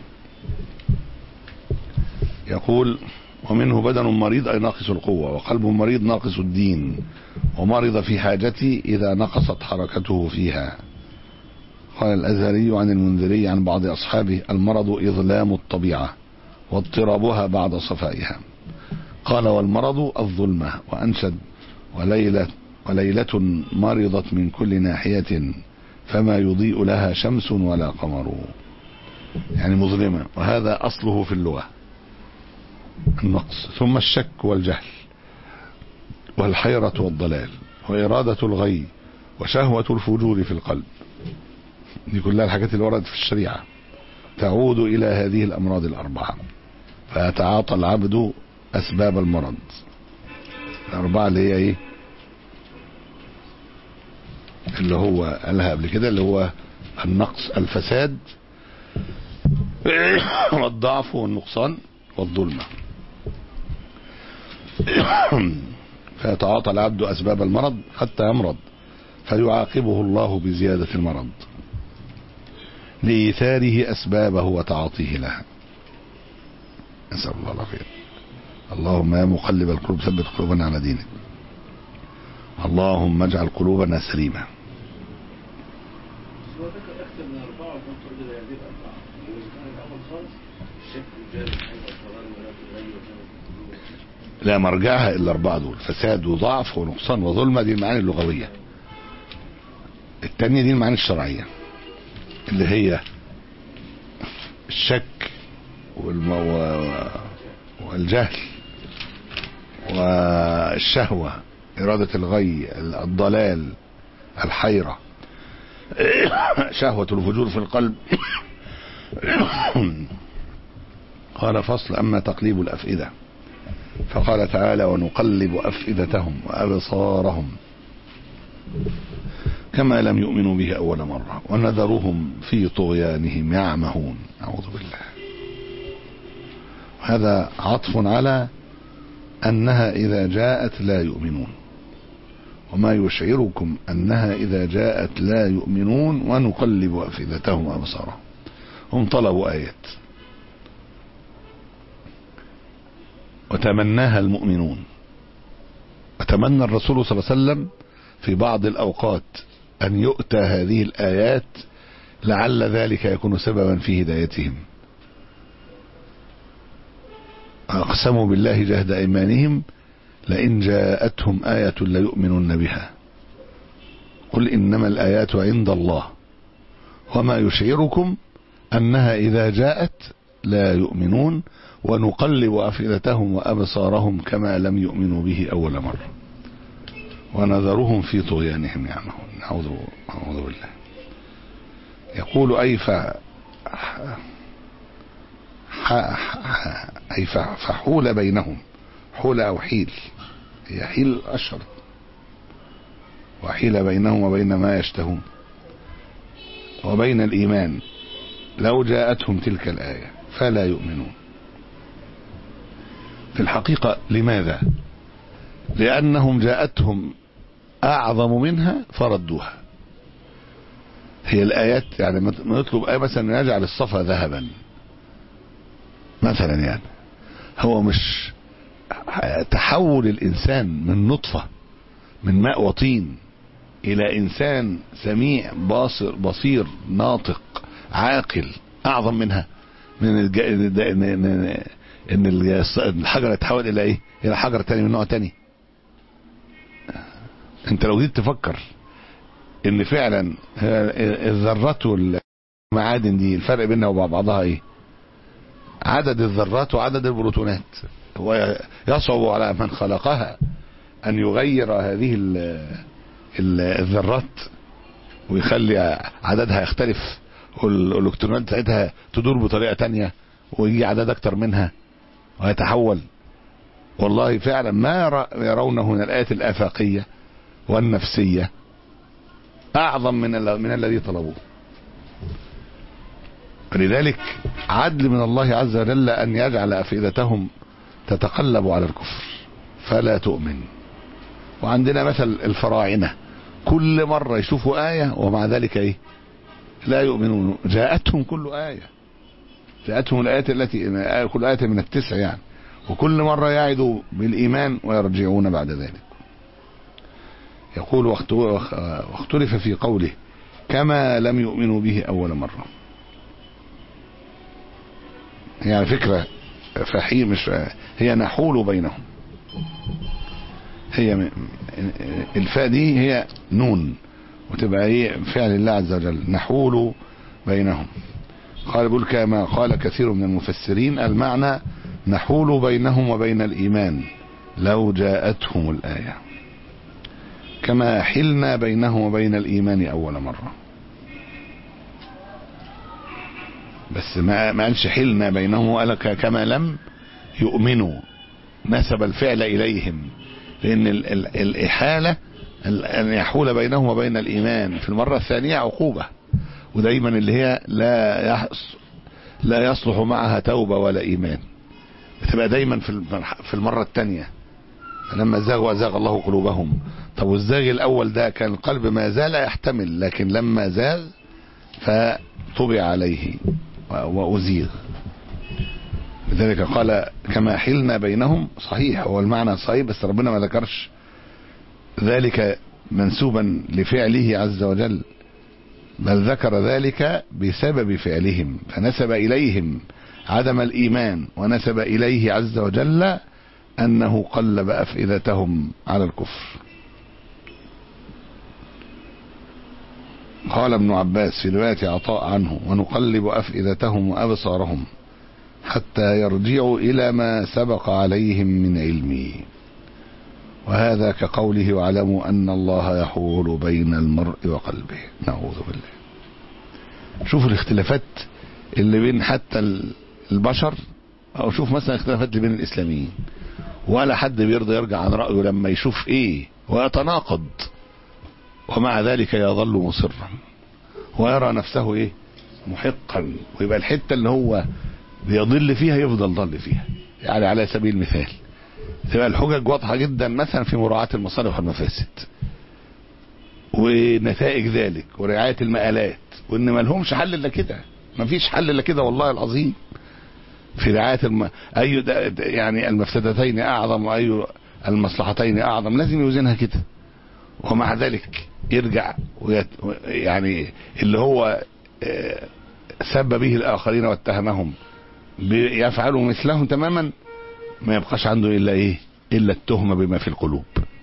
يقول ومنه بدن مريض أي ناقص القوة وقلب مريض ناقص الدين ومرض في حاجتي إذا نقصت حركته فيها قال الأزهري عن المنذري عن بعض أصحابه المرض إظلام الطبيعة واضطرابها بعد صفائها قال والمرض الظلمة وأنشد وليلة وليلة مرضت من كل ناحية فما يضيء لها شمس ولا قمر يعني مظلمة وهذا أصله في اللغة النقص ثم الشك والجهل والحيرة والضلال وإرادة الغي وشهوة الفجور في القلب دي كلها الحاجات اللي وردت في الشريعة تعود إلى هذه الأمراض الأربعة فيتعاطى العبد أسباب المرض الأربعة اللي هي إيه اللي هو قالها قبل كده اللي هو النقص الفساد والضعف والنقصان والظلمة فيتعاطى العبد أسباب المرض حتى يمرض فيعاقبه الله بزيادة المرض لإيثاره أسبابه وتعاطيه لها نسأل الله العافية اللهم يا مقلب القلوب ثبت قلوبنا على دينك اللهم اجعل قلوبنا سليمة هو ذكر أكثر من أربعة وقلت إلى هذه الأربعة وكان الأول خالص الشك والجهل والحيرة والضلال ولا الغي وشهوة لا مرجعها إلا الأربعة دول فساد وضعف ونقصان وظلمة دي المعاني اللغوية التانية دي المعاني الشرعية اللي هي الشك والم... و- والجهل والشهوة إرادة الغي الضلال الحيرة شهوة الفجور في القلب قال فصل أما تقليب الأفئدة فقال تعالى ونقلب أفئدتهم وأبصارهم كما لم يؤمنوا به أول مرة ونذرهم في طغيانهم يعمهون أعوذ بالله هذا عطف على أنها إذا جاءت لا يؤمنون وما يشعركم أنها إذا جاءت لا يؤمنون ونقلب أفئدتهم وأبصارهم هم طلبوا آيات وتمناها المؤمنون وتمنى الرسول صلى الله عليه وسلم في بعض الأوقات أن يؤتى هذه الآيات لعل ذلك يكون سببا في هدايتهم أقسموا بالله جهد أيمانهم لئن جاءتهم آية ليؤمنن بها قل إنما الآيات عند الله وما يشعركم أنها إذا جاءت لا يؤمنون ونقلب أفئدتهم وأبصارهم كما لم يؤمنوا به أول مرة ونذرهم في طغيانهم يعمهون نعوذ نعوذ بالله يقول أي ف ح- ح- أي ف- فحول بينهم حول أو حيل هي حيل أشهر وحيل بينهم وبين ما يشتهون وبين الإيمان لو جاءتهم تلك الآية فلا يؤمنون في الحقيقة لماذا لأنهم جاءتهم أعظم منها فردوها هي الآيات يعني ما نطلب آية مثلا يجعل الصفا ذهبا مثلا يعني هو مش تحول الإنسان من نطفة من ماء وطين إلى إنسان سميع باصر بصير ناطق عاقل أعظم منها من الج... إن إن- إن الج- الحجر يتحول إلى إيه؟ إلى حجر تاني من نوع تاني أنت لو جيت تفكر إن فعلا هي الذرات والمعادن دي الفرق بينها وبين بعضها إيه؟ عدد الذرات وعدد البروتونات هو يصعب على من خلقها أن يغير هذه ال ال الذرات ويخلي عددها يختلف والالكترونات بتاعتها تدور بطريقة تانية ويجي عدد اكتر منها ويتحول والله فعلا ما يرى- يرونه من الآيات الآفاقية والنفسية أعظم من ال- من الذي طلبوه ولذلك عدل من الله عز وجل أن يجعل أفئدتهم تتقلب على الكفر فلا تؤمن وعندنا مثل الفراعنة كل مرة يشوفوا آية ومع ذلك إيه لا يؤمنون جاءتهم كل آية جاءتهم الآيات التي آية- كل آية من التسع يعني وكل مرة يعدوا بالإيمان ويرجعون بعد ذلك يقول واخت- واخ- واختلف في قوله كما لم يؤمنوا به أول مرة هي على فكرة فحي مش هي نحول بينهم هي م- الفاء دي هي نون وتبقى ايه فعل الله عز وجل نحول بينهم قال بيقول كما قال كثير من المفسرين المعنى نحول بينهم وبين الإيمان لو جاءتهم الآية كما حلنا بينهم وبين الإيمان أول مرة بس ما ما قالش حلنا بينهم وقال ك- كما لم يؤمنوا نسب الفعل إليهم لأن ال ال الإحالة ال- أن يحول بينهم وبين الإيمان في المرة الثانية عقوبة ودايما اللي هي لا يحص لا يصلح معها توبة ولا إيمان بتبقى دايما في المرح- في المرة الثانية فلما زاغوا أزاغ الله قلوبهم طب والزاغ الأول ده كان القلب ما زال يحتمل لكن لما زاغ فطبع عليه و- وأزيغ لذلك قال كما حلنا بينهم صحيح هو المعنى صحيح بس ربنا ما ذكرش ذلك منسوبا لفعله عز وجل بل ذكر ذلك بسبب فعلهم فنسب إليهم عدم الإيمان ونسب إليه عز وجل أنه قلب أفئدتهم على الكفر قال ابن عباس في رواية عطاء عنه ونقلب أفئدتهم وأبصارهم حتى يرجعوا إلى ما سبق عليهم من علمي وهذا كقوله واعلموا أن الله يحول بين المرء وقلبه نعوذ بالله شوفوا الاختلافات اللي بين حتى ال- البشر أو شوف مثلا الاختلافات اللي بين الإسلاميين ولا حد بيرضى يرجع عن رأيه لما يشوف إيه ويتناقض ومع ذلك يظل مصرا ويرى نفسه إيه محقا ويبقى الحتة اللي هو بيضل فيها يفضل ضل فيها يعني على سبيل المثال تبقى الحجج واضحة جدا مثلا في مراعاة المصالح والمفاسد ونتائج ذلك ورعاية المآلات وان ما لهمش حل الا كده ما فيش حل الا كده والله العظيم في رعاية الم... اي د- د- يعني المفسدتين اعظم واي المصلحتين اعظم لازم يوزنها كده ومع ذلك يرجع ويت... يعني اللي هو آه، سب به الاخرين واتهمهم بيفعلوا مثلهم تماما ما يبقاش عنده الا ايه الا التهمه بما في القلوب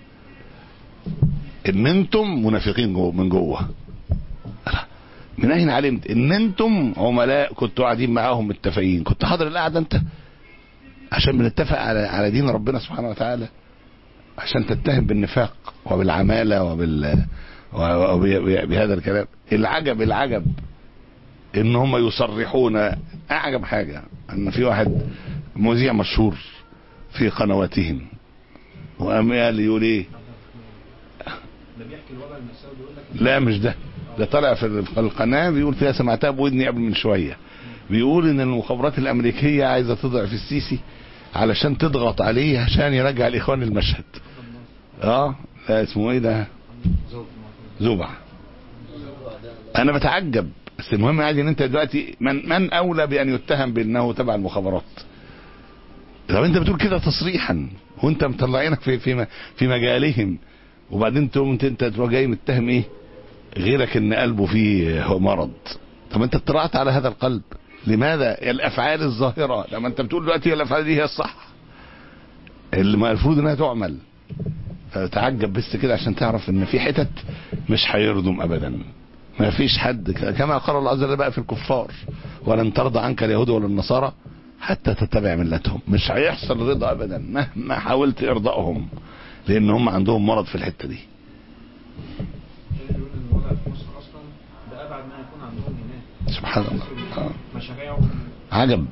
ان انتم منافقين جوه من جوه من اين علمت ان انتم عملاء كنتوا قاعدين معاهم متفقين كنت حاضر القعده انت عشان بنتفق على على دين ربنا سبحانه وتعالى عشان تتهم بالنفاق وبالعماله وبال وبهذا الكلام العجب العجب ان هم يصرحون اعجب حاجه ان في واحد مذيع مشهور في قنواتهم وقام قال يقول ايه ده بيحكي الوضع المأساوي بيقول لك لا مش ده ده طلع في القناه بيقول فيها سمعتها بودني قبل من شويه بيقول ان المخابرات الامريكيه عايزه تضعف السيسي علشان تضغط عليه عشان يرجع الاخوان المشهد اه لا اسمه ايه ده زوبع انا بتعجب بس المهم عادي ان انت دلوقتي من من اولى بان يتهم بانه تبع المخابرات طب انت بتقول كده تصريحا وانت مطلعينك في في في مجالهم وبعدين تقوم انت انت تروح جاي متهم ايه غيرك ان قلبه فيه هو مرض طب انت اطلعت على هذا القلب لماذا الافعال الظاهره لما انت بتقول دلوقتي الافعال دي هي الصح اللي ما المفروض انها تعمل فتعجب بس كده عشان تعرف ان في حتت مش هيرضم ابدا ما فيش حد كما قال الله عز وجل بقى في الكفار ولن ترضى عنك اليهود ولا النصارى حتى تتبع ملتهم مش هيحصل رضا ابدا مهما حاولت ارضائهم لان هم عندهم مرض في الحته دي بيقول ان الوضع في مصر اصلا ده ابعد ما يكون عندهم هناك سبحان الله آه. مشاريعهم عجب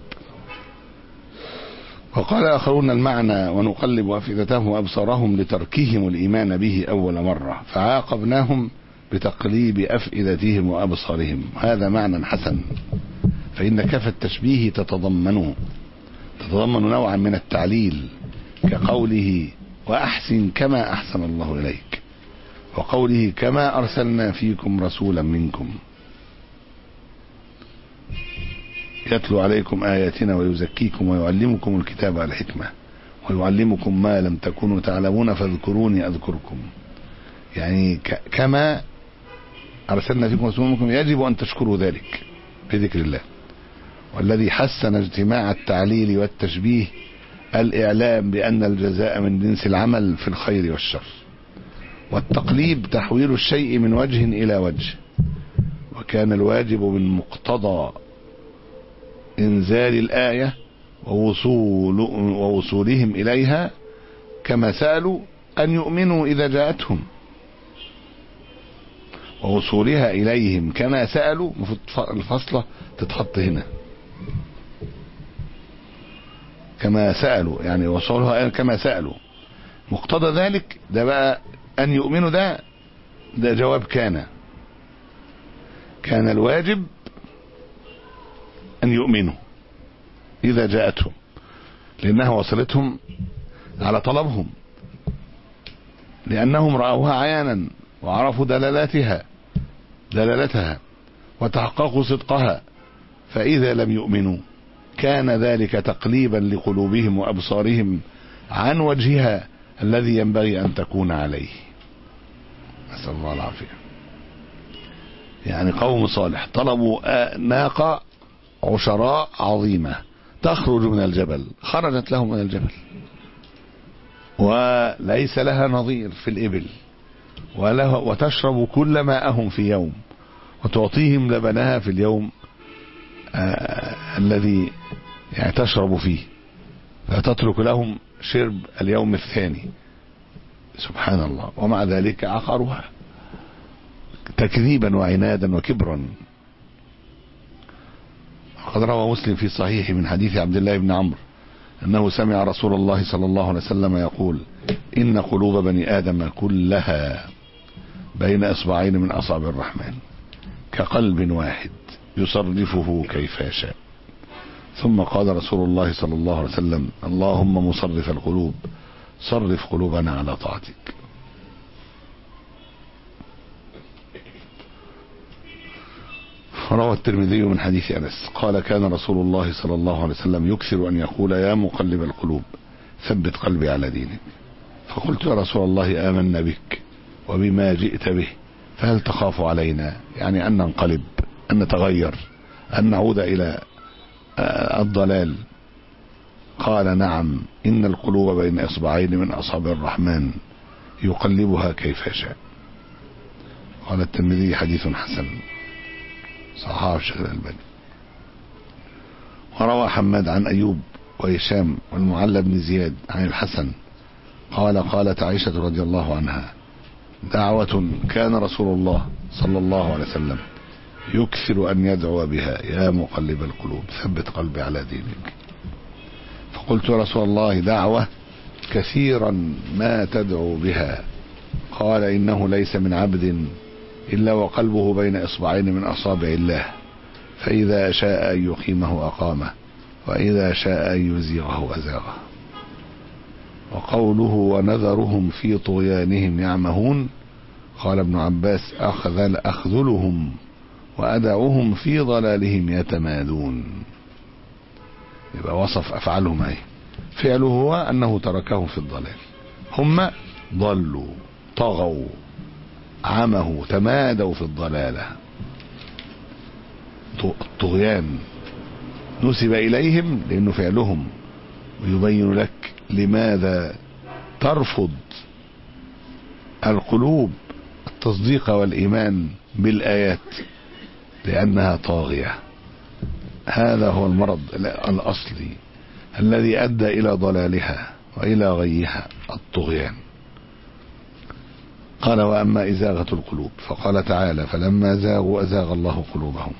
وقال آخرون المعنى ونقلب أفئدتهم وأبصارهم لتركهم الإيمان به أول مرة فعاقبناهم بتقليب أفئدتهم وأبصارهم هذا معنى حسن فإن كف التشبيه تتضمنه تتضمن نوعا من التعليل كقوله وأحسن كما أحسن الله إليك وقوله كما أرسلنا فيكم رسولا منكم يتلو عليكم آياتنا ويزكيكم ويعلمكم الكتاب والحكمة ويعلمكم ما لم تكونوا تعلمون فاذكروني أذكركم يعني ك- كما أرسلنا فيكم رسولا منكم يجب أن تشكروا ذلك بذكر الله والذي حسن اجتماع التعليل والتشبيه الإعلام بأن الجزاء من جنس العمل في الخير والشر والتقليب تحويل الشيء من وجه إلى وجه وكان الواجب من مقتضى إنزال الآية ووصول ووصولهم إليها كما سألوا أن يؤمنوا إذا جاءتهم ووصولها إليهم كما سألوا المفروض الفصلة تتحط هنا كما سألوا يعني وصولها كما سألوا مقتضى ذلك ده بقى أن يؤمنوا ده ده جواب كان كان الواجب أن يؤمنوا إذا جاءتهم لأنها وصلتهم على طلبهم لأنهم رأوها عيانا وعرفوا دلالاتها دلالتها وتحققوا صدقها فإذا لم يؤمنوا كان ذلك تقليبا لقلوبهم وأبصارهم عن وجهها الذي ينبغي أن تكون عليه نسأل الله العافية يعني قوم صالح طلبوا ناقة عشراء عظيمة تخرج من الجبل خرجت لهم من الجبل وليس لها نظير في الإبل وله وتشرب كل ماءهم في يوم وتعطيهم لبنها في اليوم آه الذي يعني تشرب فيه فتترك لهم شرب اليوم الثاني سبحان الله ومع ذلك عقروها تكذيبا وعنادا وكبرا قد روى مسلم في صحيح من حديث عبد الله بن عمرو أنه سمع رسول الله صلى الله عليه وسلم يقول إن قلوب بني آدم كلها بين إصبعين من أصابع الرحمن كقلب واحد يصرفه كيف يشاء ثم قال رسول الله صلى الله عليه وسلم اللهم مصرف القلوب صرف قلوبنا على طاعتك روى الترمذي من حديث أنس قال كان رسول الله صلى الله عليه وسلم يكثر أن يقول يا مقلب القلوب ثبت قلبي على دينك فقلت يا رسول الله آمنا بك وبما جئت به فهل تخاف علينا يعني أن ننقلب أن نتغير أن نعود إلى الضلال قال نعم إن القلوب بين إصبعين من أصابع الرحمن يقلبها كيف يشاء قال الترمذي حديث حسن صححه الشيخ الألباني وروى حماد عن أيوب وهشام والمعلى بن زياد عن الحسن قال قالت عائشة رضي الله عنها دعوة كان رسول الله صلى الله عليه وسلم يكثر أن يدعو بها يا مقلب القلوب ثبت قلبي على دينك فقلت يا رسول الله دعوة كثيرا ما تدعو بها قال إنه ليس من عبد إلا وقلبه بين إصبعين من أصابع الله فإذا شاء أن يقيمه أقامه وإذا شاء أن يزيغه أزاغه وقوله ونذرهم في طغيانهم يعمهون قال ابن عباس أخذل أخذلهم وأدعوهم في ضلالهم يتمادون يبقى وصف أفعالهم أي فعله هو أنه تركهم في الضلال هم ضلوا طغوا عمه تمادوا في الضلالة الطغيان نسب إليهم لأنه فعلهم ويبين لك لماذا ترفض القلوب التصديق والإيمان بالآيات لأنها طاغية هذا هو المرض الأصلي الذي أدى إلى ضلالها وإلى غيها الطغيان قال وأما إزاغة القلوب فقال تعالى فلما زاغوا أزاغ الله قلوبهم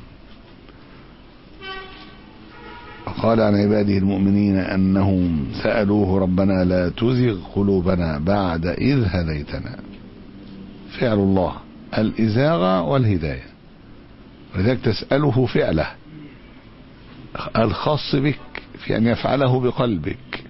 وقال عن عباده المؤمنين أنهم سألوه ربنا لا تزغ قلوبنا بعد إذ هديتنا فعل الله الإزاغة والهداية ولذلك تسأله فعله الخاص بك في أن يفعله بقلبك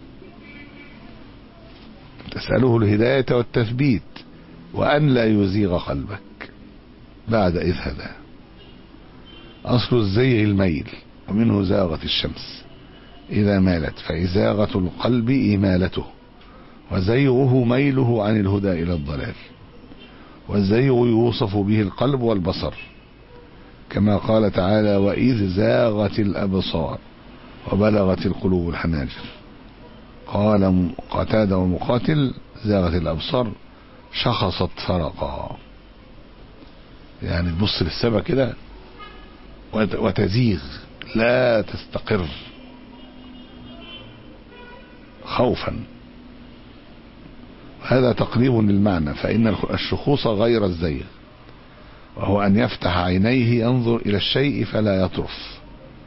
تسأله الهداية والتثبيت وأن لا يزيغ قلبك بعد إذ هدى أصل الزيغ الميل ومنه زاغت الشمس إذا مالت فإزاغة القلب إمالته وزيغه ميله عن الهدى إلى الضلال والزيغ يوصف به القلب والبصر كما قال تعالى وإذ زاغت الأبصار وبلغت القلوب الحناجر قال قتادة ومقاتل زاغت الأبصار شخصت فرقا يعني تبص للسماء كده وتزيغ لا تستقر خوفا هذا تقريب للمعنى فإن الشخوص غير الزيغ وهو أن يفتح عينيه ينظر إلى الشيء فلا يطرف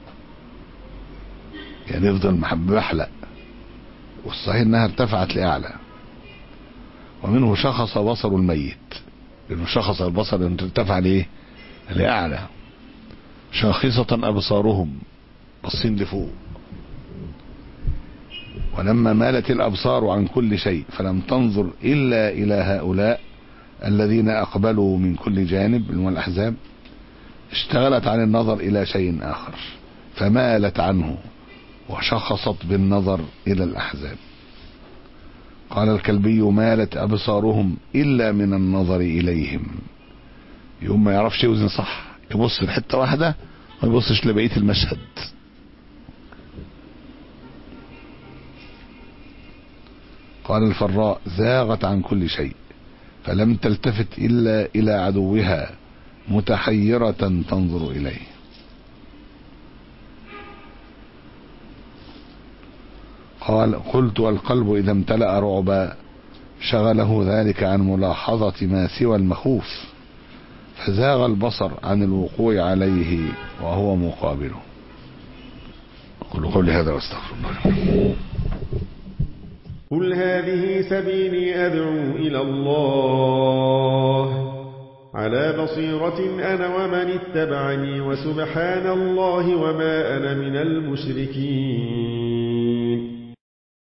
يعني يفضل محلق والصحيح انها ارتفعت لأعلى ومنه شخص بصر الميت لأنه شخص البصر ارتفع ليه لأعلى شاخصة أبصارهم بصين لفوق ولما مالت الأبصار عن كل شيء فلم تنظر إلا إلى هؤلاء الذين أقبلوا من كل جانب من الأحزاب اشتغلت عن النظر إلى شيء آخر فمالت عنه وشخصت بالنظر إلى الأحزاب قال الكلبي مالت أبصارهم إلا من النظر إليهم يوم ما يعرفش يوزن صح يبص لحتة واحدة ما يبصش لبقية المشهد قال الفراء زاغت عن كل شيء فلم تلتفت إلا إلى عدوها متحيرة تنظر إليه قال قلت والقلب إذا امتلأ رعبا شغله ذلك عن ملاحظة ما سوى المخوف فزاغ البصر عن الوقوع عليه وهو مقابله أقول قولي هذا واستغفر الله قل هذه سبيلي أدعو إلى الله على بصيرة أنا ومن اتبعني وسبحان الله وما أنا من المشركين